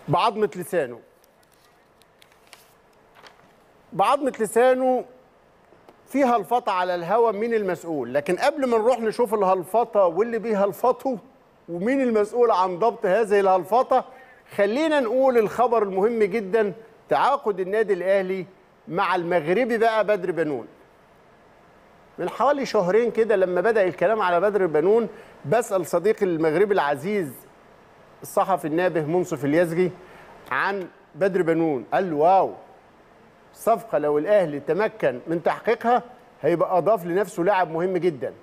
بعظمه لسانه بعظمه لسانه فيها الفطة على الهوا مين المسؤول لكن قبل ما نروح نشوف الهلفطة واللي بيهلفطوا ومين المسؤول عن ضبط هذه الهلفطة خلينا نقول الخبر المهم جدا تعاقد النادي الأهلي مع المغربي بقى بدر بنون من حوالي شهرين كده لما بدأ الكلام على بدر بنون بسأل صديقي المغربي العزيز الصحفي النابه منصف اليزجي عن بدر بنون قال له واو صفقة لو الأهلي تمكن من تحقيقها هيبقى أضاف لنفسه لاعب مهم جدا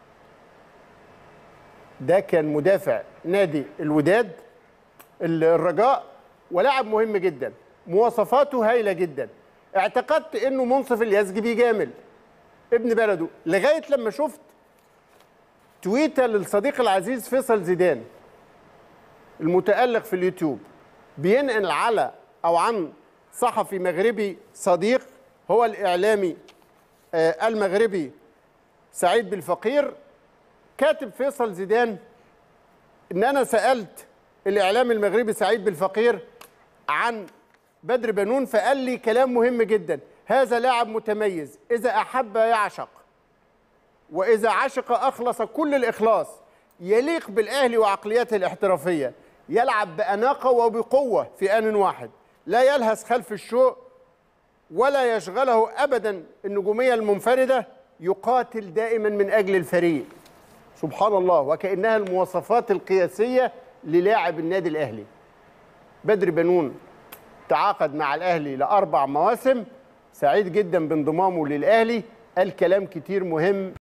ده كان مدافع نادي الوداد الرجاء ولاعب مهم جدا مواصفاته هايلة جدا اعتقدت انه منصف اليزجي بيجامل ابن بلده لغاية لما شفت تويتة للصديق العزيز فيصل زيدان المتألق في اليوتيوب بينقل على أو عن صحفي مغربي صديق هو الإعلامي آه المغربي سعيد بالفقير كاتب فيصل زيدان إن أنا سألت الإعلامي المغربي سعيد بالفقير عن بدر بنون فقال لي كلام مهم جدا هذا لاعب متميز إذا أحب يعشق وإذا عشق أخلص كل الإخلاص يليق بالأهلي وعقليته الاحترافية يلعب بأناقة وبقوة في آن واحد لا يلهث خلف الشوق ولا يشغله ابدا النجوميه المنفرده يقاتل دائما من اجل الفريق سبحان الله وكانها المواصفات القياسيه للاعب النادي الاهلي بدر بنون تعاقد مع الاهلي لاربع مواسم سعيد جدا بانضمامه للاهلي قال كلام كتير مهم